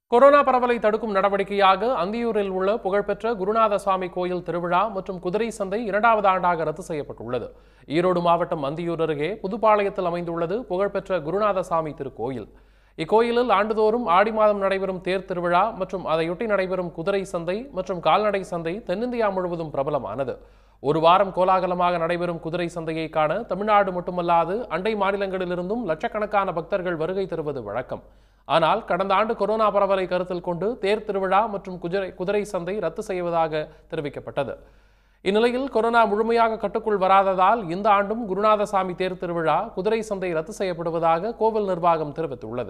corona பரவலை தடுக்கும் நடவடிக்கையாக அந்தியூரில் உள்ள புகழ்பெற்ற குருநாத சுவாமி கோயில் திருவிழா மற்றும் குதிரை சந்தை இரண்டாவது ஆண்டாக ரத்து செய்யப்பட்டுள்ளது ஈரோடு மாவட்டம் அந்தியூர் அருகே புதுப்பாளையத்தில் அமைந்துள்ளது புகழ்பெற்ற குருநாத சாமி திருக்கோயில் இக்கோயிலில் ஆண்டுதோறும் ஆடி மாதம் நடைபெறும் தேர் திருவிழா மற்றும் அதையொட்டி நடைபெறும் குதிரை சந்தை மற்றும் கால்நடை சந்தை தென்னிந்தியா முழுவதும் பிரபலமானது ஒரு வாரம் கோலாகலமாக நடைபெறும் குதிரை சந்தையை காண தமிழ்நாடு மட்டுமல்லாது அண்டை மாநிலங்களிலிருந்தும் லட்சக்கணக்கான பக்தர்கள் வருகை தருவது வழக்கம் ஆனால் கடந்த ஆண்டு கொரோனா பரவலை கருத்தில் கொண்டு தேர் திருவிழா மற்றும் குதிரை குதிரை சந்தை ரத்து செய்வதாக தெரிவிக்கப்பட்டது இந்நிலையில் கொரோனா முழுமையாக கட்டுக்குள் வராததால் இந்த ஆண்டும் குருநாதசாமி தேர் திருவிழா குதிரை சந்தை ரத்து செய்யப்படுவதாக கோவில் நிர்வாகம் தெரிவித்துள்ளது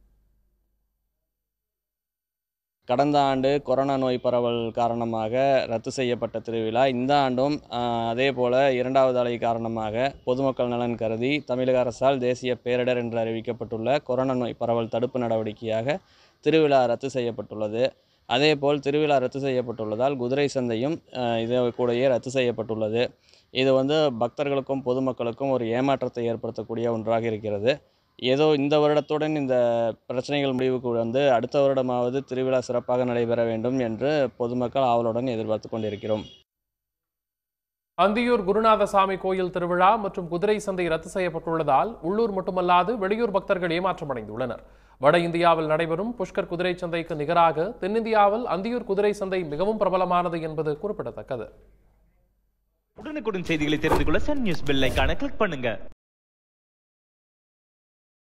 கடந்த ஆண்டு கொரோனா நோய் பரவல் காரணமாக ரத்து செய்யப்பட்ட திருவிழா இந்த ஆண்டும் ஆஹ், அதே போல இரண்டாவது அலை காரணமாக பொதுமக்கள் நலன் கருதி தமிழக அரசால் தேசிய பேரிடர் என்று அறிவிக்கப்பட்டுள்ள கொரோனா நோய் பரவல் தடுப்பு நடவடிக்கையாக திருவிழா ரத்து செய்யப்பட்டுள்ளது அதேபோல் திருவிழா ரத்து செய்யப்பட்டுள்ளதால் குதிரை சந்தையும் ஆஹ், இது கூடயே ரத்து செய்யப்பட்டுள்ளது இது வந்து பக்தர்களுக்கும் பொதுமக்களுக்கும் ஒரு ஏமாற்றத்தை ஏற்படுத்தக்கூடிய ஒன்றாக இருக்கிறது ஏதோ இந்த வருடத்துடன் இந்த பிரச்சனைகள் முடிவுக்கு வந்து அடுத்த வருடமாவது திருவிழா சிறப்பாக நடைபெற வேண்டும் என்று பொதுமக்கள் ஆவலுடன் எதிர்பார்த்து கொண்டிருக்கிறோம் அந்தியூர் குருநாதசாமி கோயில் திருவிழா மற்றும் குதிரை சந்தை ரத்து செய்யப்பட்டுள்ளதால் உள்ளூர் மட்டுமல்லாது வெளியூர் பக்தர்கள் ஏமாற்றமடைந்துள்ளனர் வட இந்தியாவில் நடைபெறும் புஷ்கர் குதிரை சந்தைக்கு நிகராக தென்னிந்தியாவில் அந்தியூர் குதிரை சந்தை மிகவும் பிரபலமானது என்பது குறிப்பிடத்தக்கது உடனுக்குடன் செய்திகளை தெரிந்து கொள்ள சன் நியூஸ் பெல் ஐகானை கிளிக் பண்ணுங்க